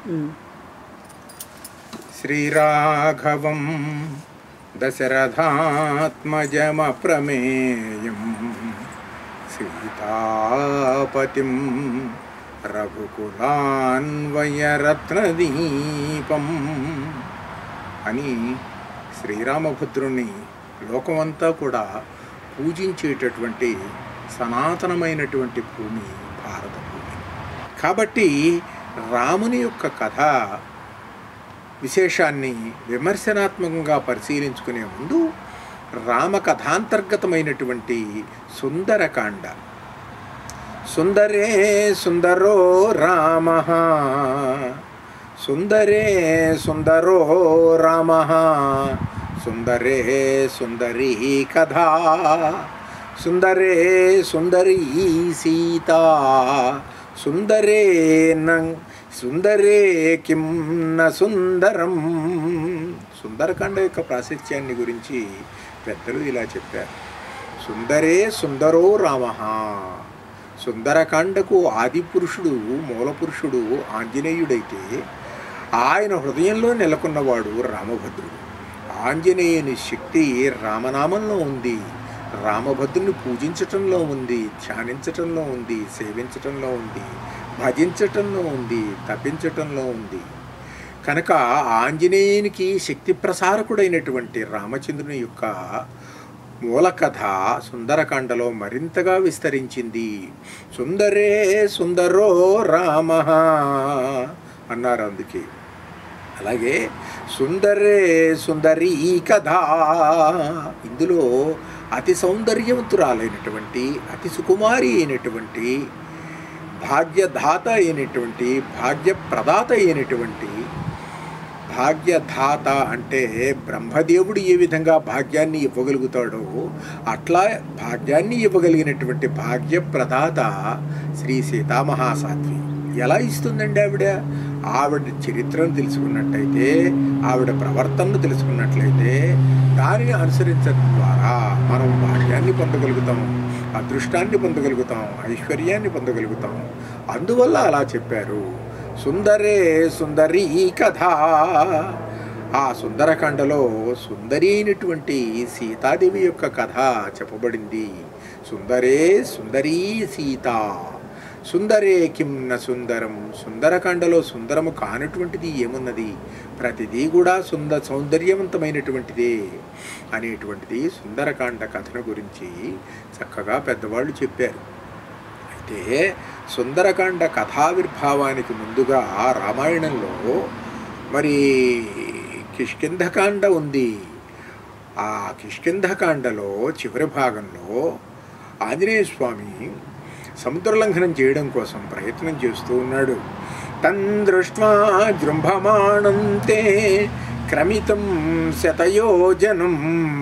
శ్రీరాఘవం దశరథాత్మజమప్రమేయం సీతాపతిం రఘుకులాన్వయరత్నదీపం అని శ్రీరామభద్రుణ్ణి లోకమంతా కూడా పూజించేటటువంటి సనాతనమైనటువంటి భూమి భారత భూమి కాబట్టి రాముని యొక్క కథ విశేషాన్ని విమర్శనాత్మకంగా పరిశీలించుకునే ముందు రామకథాంతర్గతమైనటువంటి సుందరకాండ సుందరే సుందరో రామ సుందరే సుందరో రామ సుందరే సుందరీ కథా సుందరే సుందరీ సీత సుందరే నం సుందరే కిం న సుందరం సుందరకాండ యొక్క ప్రాశస్త్యాన్ని గురించి పెద్దలు ఇలా చెప్పారు సుందరే సుందరో రామ సుందరకాండకు ఆదిపురుషుడు మూలపురుషుడు ఆంజనేయుడైతే ఆయన హృదయంలో నెలకొన్నవాడు రామభద్రుడు ఆంజనేయుని శక్తి రామనామంలో ఉంది రామభద్రుని పూజించటంలో ఉంది ధ్యానించటంలో ఉంది సేవించటంలో ఉంది భజించటంలో ఉంది తప్పించటంలో ఉంది కనుక ఆంజనేయునికి శక్తి ప్రసారకుడైనటువంటి రామచంద్రుని యొక్క మూల కథ సుందరకాండలో మరింతగా విస్తరించింది సుందరే సుందరో రామ అన్నారు అందుకే అలాగే సుందరే సుందరీ కథ ఇందులో అతి సౌందర్యవంతురాలైనటువంటి అతి సుకుమారి అయినటువంటి భాగ్యధాత అయినటువంటి భాగ్యప్రదాత అయినటువంటి భాగ్యధాత అంటే బ్రహ్మదేవుడు ఏ విధంగా భాగ్యాన్ని ఇవ్వగలుగుతాడో అట్లా భాగ్యాన్ని ఇవ్వగలిగినటువంటి భాగ్యప్రదాత శ్రీ సీతామహాసాధ్వి ఎలా ఇస్తుందండి ఆవిడ ఆవిడ చరిత్రను తెలుసుకున్నట్టయితే ఆవిడ ప్రవర్తనను తెలుసుకున్నట్లయితే దానిని అనుసరించడం ద్వారా మనం భాగ్యాన్ని పొందగలుగుతాం అదృష్టాన్ని పొందగలుగుతాం ఐశ్వర్యాన్ని పొందగలుగుతాం అందువల్ల అలా చెప్పారు సుందరే సుందరీ కథ ఆ సుందరకాండలో సుందరి అయినటువంటి సీతాదేవి యొక్క కథ చెప్పబడింది సుందరే సుందరీ సీత సుందరే కిం న సుందరం సుందరకాండలో సుందరము కానటువంటిది ఏమున్నది ప్రతిదీ కూడా సుంద సౌందర్యవంతమైనటువంటిదే అనేటువంటిది సుందరకాండ కథను గురించి చక్కగా పెద్దవాళ్ళు చెప్పారు అయితే సుందరకాండ కథావిర్భావానికి ముందుగా రామాయణంలో మరి కిష్కింధకాండ ఉంది ఆ కిష్కింధకాండలో చివరి భాగంలో ఆంజనేయ స్వామి సముద్రలంఘనం చేయడం కోసం ప్రయత్నం చేస్తూ ఉన్నాడు తన్ దృష్ట్వా జృంభమాణం తే క్రమితం శతయోజనం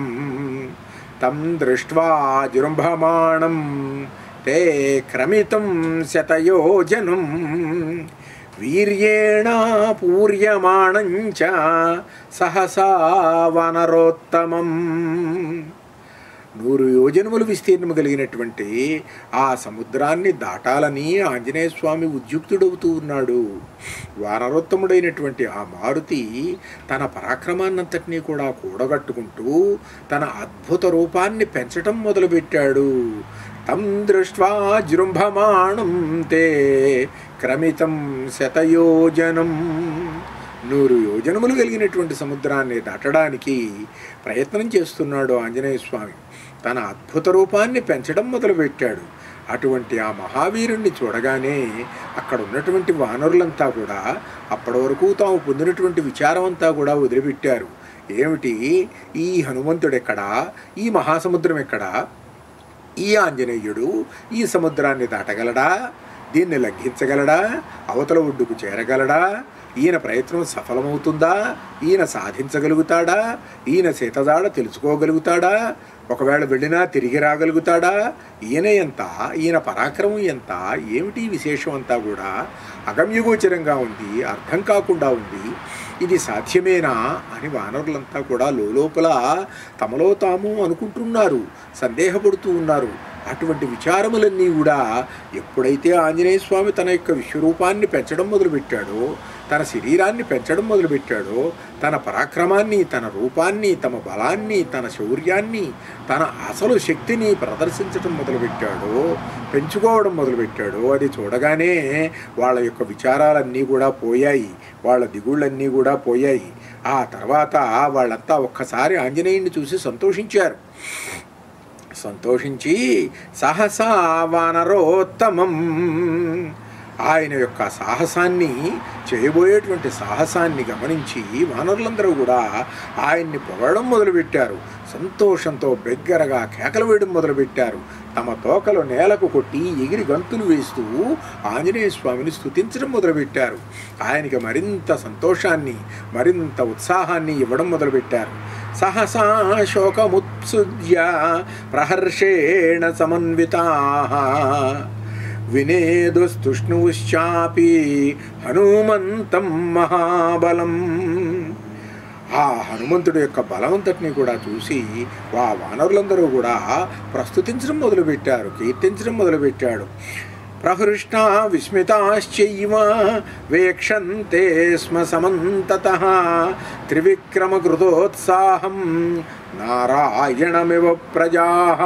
తం దృష్ట్వా జృంభమాణం తే క్రమితం శతయోజనం వీర్యేణ పూర్యమాణం చ సహసా వనరోత్తమం నూరు యోజనములు విస్తీర్ణము కలిగినటువంటి ఆ సముద్రాన్ని దాటాలని ఆంజనేయ స్వామి ఉద్యుక్తుడవుతూ ఉన్నాడు వానరోత్తముడైనటువంటి ఆ మారుతి తన పరాక్రమాన్నంతటినీ కూడా కూడగట్టుకుంటూ తన అద్భుత రూపాన్ని పెంచటం మొదలుపెట్టాడు తం దృష్ట్వా జృంభమాణం తే క్రమితం శతయోజనం నూరు యోజనములు కలిగినటువంటి సముద్రాన్ని దాటడానికి ప్రయత్నం చేస్తున్నాడు ఆంజనేయ స్వామి తన అద్భుత రూపాన్ని పెంచడం మొదలుపెట్టాడు అటువంటి ఆ మహావీరుణ్ణి చూడగానే అక్కడ ఉన్నటువంటి వానరులంతా కూడా అప్పటి వరకు తాము పొందినటువంటి విచారం అంతా కూడా వదిలిపెట్టారు ఏమిటి ఈ హనుమంతుడు ఎక్కడా ఈ మహాసముద్రం ఎక్కడా ఈ ఆంజనేయుడు ఈ సముద్రాన్ని దాటగలడా దీన్ని లంఘించగలడా అవతల ఒడ్డుకు చేరగలడా ఈయన ప్రయత్నం సఫలమవుతుందా ఈయన సాధించగలుగుతాడా ఈయన సీతదాడ తెలుసుకోగలుగుతాడా ఒకవేళ వెళ్ళినా తిరిగి రాగలుగుతాడా ఈయన ఎంత ఈయన పరాక్రమం ఎంత ఏమిటి విశేషం అంతా కూడా అగమ్యగోచరంగా ఉంది అర్థం కాకుండా ఉంది ఇది సాధ్యమేనా అని వానరులంతా కూడా లోపల తమలో తాము అనుకుంటున్నారు సందేహపడుతూ ఉన్నారు అటువంటి విచారములన్నీ కూడా ఎప్పుడైతే ఆంజనేయ స్వామి తన యొక్క విశ్వరూపాన్ని పెంచడం మొదలుపెట్టాడో తన శరీరాన్ని పెంచడం మొదలుపెట్టాడో తన పరాక్రమాన్ని తన రూపాన్ని తమ బలాన్ని తన శౌర్యాన్ని తన అసలు శక్తిని ప్రదర్శించడం మొదలుపెట్టాడో పెంచుకోవడం మొదలుపెట్టాడో అది చూడగానే వాళ్ళ యొక్క విచారాలన్నీ కూడా పోయాయి వాళ్ళ దిగుళ్ళన్నీ కూడా పోయాయి ఆ తర్వాత వాళ్ళంతా ఒక్కసారి ఆంజనేయుడిని చూసి సంతోషించారు సంతోషించి సహసా వానరోత్తమం ఆయన యొక్క సాహసాన్ని చేయబోయేటువంటి సాహసాన్ని గమనించి వానరులందరూ కూడా ఆయన్ని పొగడం మొదలుపెట్టారు సంతోషంతో బిగ్గరగా కేకలు వేయడం మొదలుపెట్టారు తమ తోకలు నేలకు కొట్టి ఎగిరి గంతులు వేస్తూ ఆంజనేయ స్వామిని స్తుతించడం మొదలుపెట్టారు ఆయనకి మరింత సంతోషాన్ని మరింత ఉత్సాహాన్ని ఇవ్వడం మొదలుపెట్టారు సహసా శోకముత్సుజ్య ప్రహర్షేణ సమన్వితా వినేదుస్తుష్ణుశ్చాపి హనుమంతం మహాబలం ఆ హనుమంతుడి యొక్క బలవంతటిని కూడా చూసి ఆ వానరులందరూ కూడా ప్రస్తుతించడం మొదలుపెట్టారు కీర్తించడం మొదలుపెట్టాడు ప్రహృష్ట విస్మితాశ్చైవ వేక్షంతే స్మ సమంతత త్రివిక్రమకృతోత్సాహం నారాయణమివ ప్రజా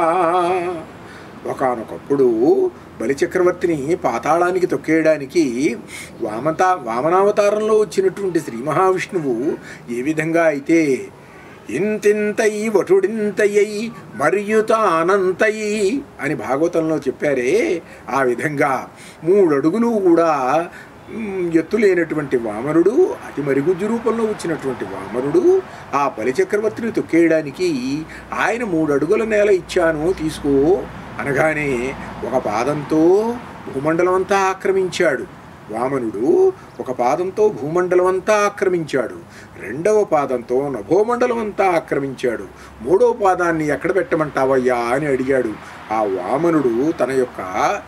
ఒకనొకప్పుడు బలిచక్రవర్తిని పాతాళానికి తొక్కేయడానికి వామత వామనావతారంలో వచ్చినటువంటి శ్రీ మహావిష్ణువు ఏ విధంగా అయితే ఇంతింతై వటుడింతయ్యై మరియుతానంతయి అని భాగవతంలో చెప్పారే ఆ విధంగా మూడడుగులు కూడా మ్, ఎత్తు లేనటువంటి వామనుడు అతి మరుగుజ్జు రూపంలో వచ్చినటువంటి వామనుడు ఆ బలిచక్రవర్తిని తొక్కేయడానికి ఆయన మూడు అడుగుల నేల ఇచ్చాను తీసుకో అనగానే ఒక పాదంతో భూమండలం అంతా ఆక్రమించాడు వామనుడు ఒక పాదంతో భూమండలం అంతా ఆక్రమించాడు రెండవ పాదంతో నభోమండలం అంతా ఆక్రమించాడు మూడవ పాదాన్ని ఎక్కడ పెట్టమంటావయ్యా అని అడిగాడు ఆ వామనుడు తన యొక్క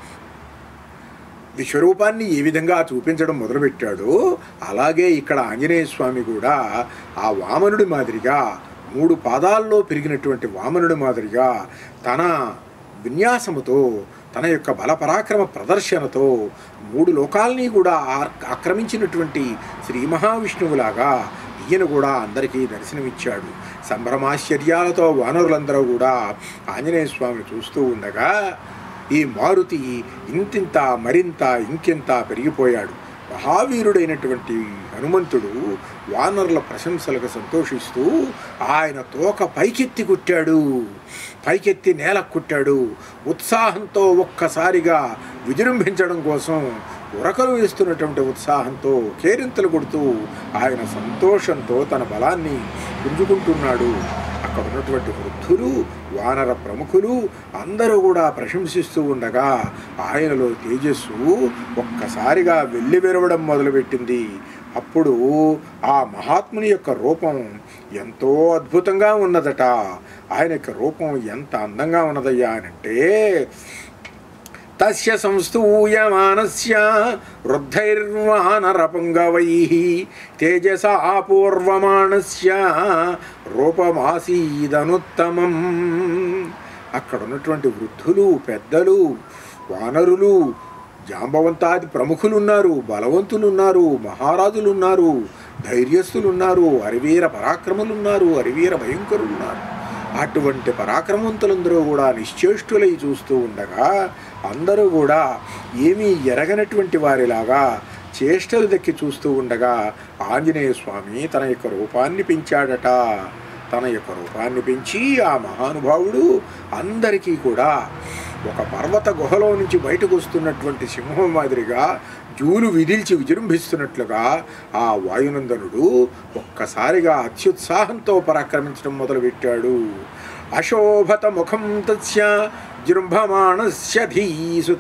విశ్వరూపాన్ని ఏ విధంగా చూపించడం మొదలుపెట్టాడో అలాగే ఇక్కడ ఆంజనేయ స్వామి కూడా ఆ వామనుడి మాదిరిగా మూడు పాదాల్లో పెరిగినటువంటి వామనుడి మాదిరిగా తన విన్యాసముతో తన యొక్క బల పరాక్రమ ప్రదర్శనతో మూడు లోకాల్ని కూడా ఆక్- ఆక్రమించినటువంటి శ్రీ మహావిష్ణువులాగా ఈయన కూడా అందరికీ దర్శనమిచ్చాడు సంభ్రమాశ్చర్యాలతో వానరులందరూ కూడా ఆంజనేయ స్వామిని చూస్తూ ఉండగా ఈ మారుతి ఇంతింత మరింత ఇంకెంత పెరిగిపోయాడు మహావీరుడైనటువంటి హనుమంతుడు వానరుల ప్రశంసలకు సంతోషిస్తూ ఆయన తోక పైకెత్తి కుట్టాడు పైకెత్తి నేల కుట్టాడు ఉత్సాహంతో ఒక్కసారిగా విజృంభించడం కోసం ఉరకలు వేస్తున్నటువంటి ఉత్సాహంతో కేరింతలు కొడుతూ ఆయన సంతోషంతో తన బలాన్ని పుంజుకుంటున్నాడు అక్కడ ఉన్నటువంటి వృద్ధులు వానర ప్రముఖులు అందరూ కూడా ప్రశంసిస్తూ ఉండగా ఆయనలో తేజస్సు ఒక్కసారిగా వెళ్ళి విరవడం మొదలుపెట్టింది అప్పుడు ఆ మహాత్ముని యొక్క రూపం ఎంతో అద్భుతంగా ఉన్నదట ఆయన యొక్క రూపం ఎంత అందంగా ఉన్నదయ్యా అనంటే తస్య సంస్తూయమానస్య వృద్ధైర్వానరపుంగవై తేజసా పూర్వమానస్య రూపమాసీదనుత్తమం అక్కడ ఉన్నటువంటి వృద్ధులు పెద్దలు వానరులు జాంబవంతాది ప్రముఖులు ఉన్నారు బలవంతులు ఉన్నారు మహారాజులు ఉన్నారు ధైర్యస్తులు ఉన్నారు అరివీర పరాక్రములు ఉన్నారు అరివీర భయంకరులు ఉన్నారు అటువంటి పరాక్రమవంతులందరూ కూడా నిశ్చేష్టులై చూస్తూ ఉండగా అందరూ కూడా ఏమీ ఎరగనటువంటి వారిలాగా చేష్టలు దక్కి చూస్తూ ఉండగా ఆంజనేయ స్వామి తన యొక్క రూపాన్ని పెంచాడట తన యొక్క రూపాన్ని పెంచి ఆ మహానుభావుడు అందరికీ కూడా ఒక పర్వత గుహలో నుంచి బయటకు వస్తున్నటువంటి సింహం మాదిరిగా జూలు విదిల్చి విజృంభిస్తున్నట్లుగా ఆ వాయునందనుడు ఒక్కసారిగా అత్యుత్సాహంతో పరాక్రమించడం మొదలుపెట్టాడు అశోభత ముఖం తస్య జృంభమాణస్య ధీసుత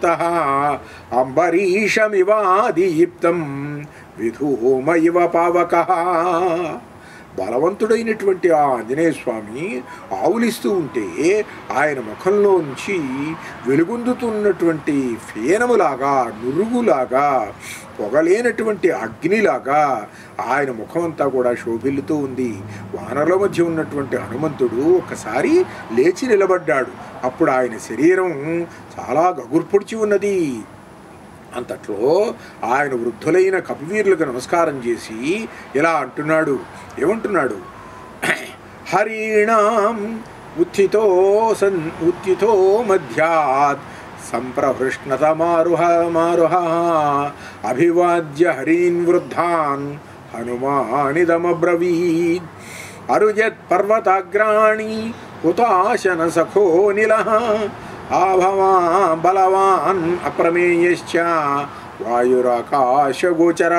అంబరీషమివాదీప్తం విధూమ ఇవ పావక బలవంతుడైనటువంటి ఆ ఆంజనేయ స్వామి ఆవులిస్తూ ఉంటే ఆయన ముఖంలో నుంచి వెలుగొందుతున్నటువంటి ఫేనములాగా నురుగులాగా పొగలేనటువంటి అగ్నిలాగా ఆయన ముఖం అంతా కూడా శోభిల్లుతూ ఉంది వానరుల మధ్య ఉన్నటువంటి హనుమంతుడు ఒకసారి లేచి నిలబడ్డాడు అప్పుడు ఆయన శరీరం చాలా గగుర్పొడిచి ఉన్నది అంతట్లో ఆయన వృద్ధులైన కపివీరులకు నమస్కారం చేసి ఇలా అంటున్నాడు ఏమంటున్నాడు హరీణాం ఉత్థితో సన్ ఉత్థితో మధ్యాత్ సంప్రహృష్ణత మారుహ మారుహ అభివాద్య హరీన్ వృద్ధాన్ హనుమానిదమబ్రవీద్ అరుజత్ పర్వతాగ్రాణి హుతాశన సఖో నిల ఆభవా బలవాన్ అప్రమేయశ్చ వాయురాకాశగోచర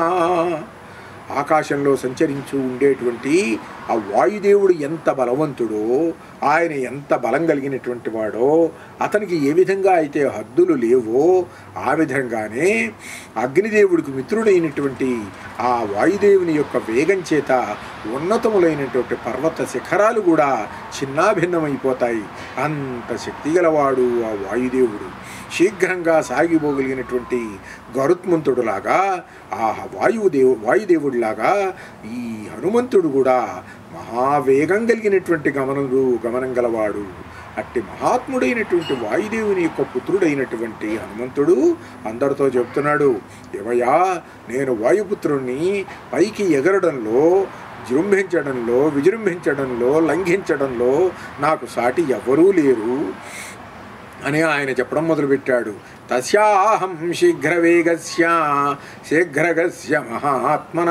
ఆకాశంలో సంచరించు ఉండేటువంటి ఆ వాయుదేవుడు ఎంత బలవంతుడో ఆయన ఎంత బలం కలిగినటువంటి వాడో అతనికి ఏ విధంగా అయితే హద్దులు లేవో ఆ విధంగానే అగ్నిదేవుడికి మిత్రుడైనటువంటి ఆ వాయుదేవుని యొక్క వేగం చేత ఉన్నతములైనటువంటి పర్వత శిఖరాలు కూడా చిన్నాభిన్నమైపోతాయి అంత శక్తిగలవాడు ఆ వాయుదేవుడు శీఘ్రంగా సాగిపోగలిగినటువంటి గరుత్మంతుడులాగా ఆ వాయుదేవు వాయుదేవుడిలాగా ఈ హనుమంతుడు కూడా మహావేగం కలిగినటువంటి గమనలు గమనం గలవాడు అట్టి మహాత్ముడైనటువంటి వాయుదేవుని యొక్క పుత్రుడైనటువంటి హనుమంతుడు అందరితో చెప్తున్నాడు ఏమయ్యా నేను వాయుపుత్రుణ్ణి పైకి ఎగరడంలో జృంభించడంలో విజృంభించడంలో లంఘించడంలో నాకు సాటి ఎవ్వరూ లేరు అని ఆయన చెప్పడం మొదలుపెట్టాడు తస్యాహం శీఘ్రవేగస్య శీఘ్రగస్య మహాత్మన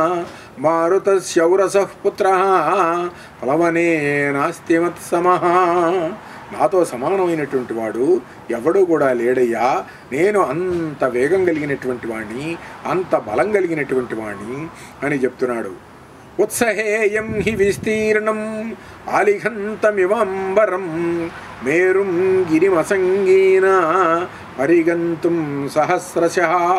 మారుతస్యౌరస పుత్ర ప్లవనే నాస్తి మత్సమః నాతో సమానమైనటువంటి వాడు ఎవడూ కూడా లేడయ్యా నేను అంత వేగం కలిగినటువంటి వాణ్ణి అంత బలం కలిగినటువంటి వాణ్ణి అని చెప్తున్నాడు ఉత్సహేయం హి విస్తీర్ణం ఆలిఘంతమివంబరం మేరుం గిరిమసంగీన పరిగంతుం సహస్రశ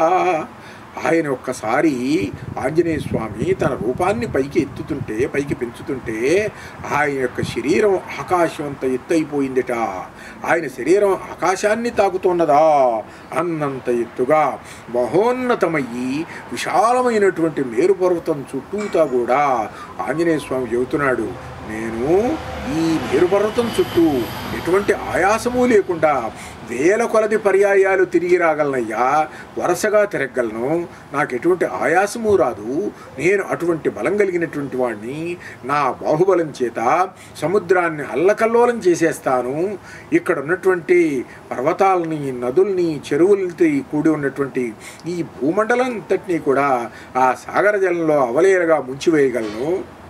ఆయన ఒక్కసారి ఆంజనేయ స్వామి తన రూపాన్ని పైకి ఎత్తుతుంటే పైకి పెంచుతుంటే ఆయన యొక్క శరీరం ఆకాశం అంత ఎత్తైపోయిందిట ఆయన శరీరం ఆకాశాన్ని తాకుతున్నదా అన్నంత ఎత్తుగా మహోన్నతమయ్యి విశాలమైనటువంటి మేరు పర్వతం చుట్టూతా కూడా ఆంజనేయ స్వామి చెబుతున్నాడు నేను ఈ మేరు పర్వతం చుట్టూ ఎటువంటి ఆయాసము లేకుండా వేల కొలది పర్యాయాలు తిరిగి రాగలనయ్యా వరుసగా తిరగలను నాకు ఎటువంటి ఆయాసము రాదు నేను అటువంటి బలం కలిగినటువంటి వాడిని నా బాహుబలం చేత సముద్రాన్ని అల్లకల్లోలం చేసేస్తాను ఇక్కడ ఉన్నటువంటి పర్వతాలని నదుల్ని చెరువులతో కూడి ఉన్నటువంటి ఈ భూమండలం అంతటినీ కూడా ఆ సాగర జలంలో అవలేలుగా ముంచివేయగలను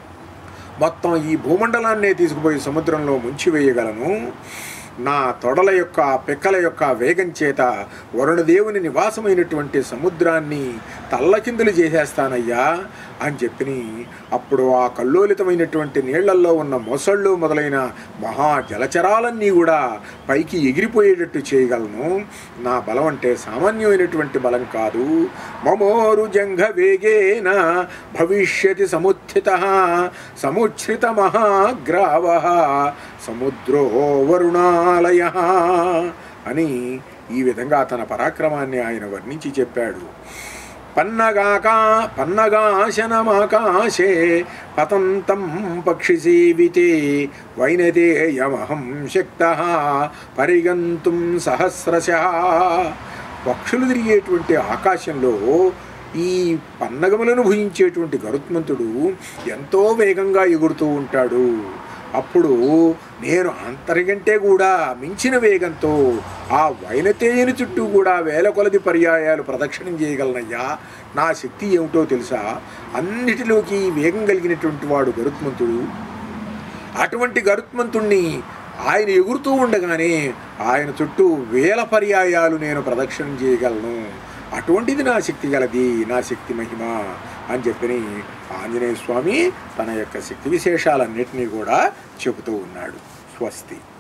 మొత్తం ఈ భూమండలాన్నే తీసుకుపోయి సముద్రంలో ముంచివేయగలను నా తొడల యొక్క పెక్కల యొక్క వేగం చేత వరుణదేవుని నివాసమైనటువంటి సముద్రాన్ని తల్లకిందులు చేసేస్తానయ్యా అని చెప్పి అప్పుడు ఆ కల్లోలితమైనటువంటి నీళ్లల్లో ఉన్న మొసళ్ళు మొదలైన మహా జలచరాలన్నీ కూడా పైకి ఎగిరిపోయేటట్టు చేయగలను నా బలం అంటే సామాన్యమైనటువంటి బలం కాదు మమోరు జంఘ వేగేన భవిష్యతి సముత్థిత సముచ్ఛ్రిత మహాగ్రావ సముద్రో వరుణాలయ అని ఈ విధంగా తన పరాక్రమాన్ని ఆయన వర్ణించి చెప్పాడు పన్నగాకా పన్నగాశనమాకాశే పతంతం పక్షిసేవితే వైనతేయమహం శక్త పరిగంతుం సహస్రశ పక్షులు తిరిగేటువంటి ఆకాశంలో ఈ పన్నగములను భుజించేటువంటి గరుత్మంతుడు ఎంతో వేగంగా ఎగురుతూ ఉంటాడు అప్పుడు నేను అంతరికంటే కూడా మించిన వేగంతో ఆ వైనతేయుని చుట్టూ కూడా వేల కొలది పర్యాయాలు ప్రదక్షిణం చేయగలనయ్యా నా శక్తి ఏమిటో తెలుసా అన్నిటిలోకి వేగం కలిగినటువంటి వాడు గరుత్మంతుడు అటువంటి గరుత్మంతుణ్ణి ఆయన ఎగురుతూ ఉండగానే ఆయన చుట్టూ వేల పర్యాయాలు నేను ప్రదక్షిణం చేయగలను అటువంటిది నా శక్తి గలది నా శక్తి మహిమ అని చెప్పి ఆంజనేయ స్వామి తన యొక్క శక్తి విశేషాలన్నిటినీ కూడా చెబుతూ ఉన్నాడు స్వస్తి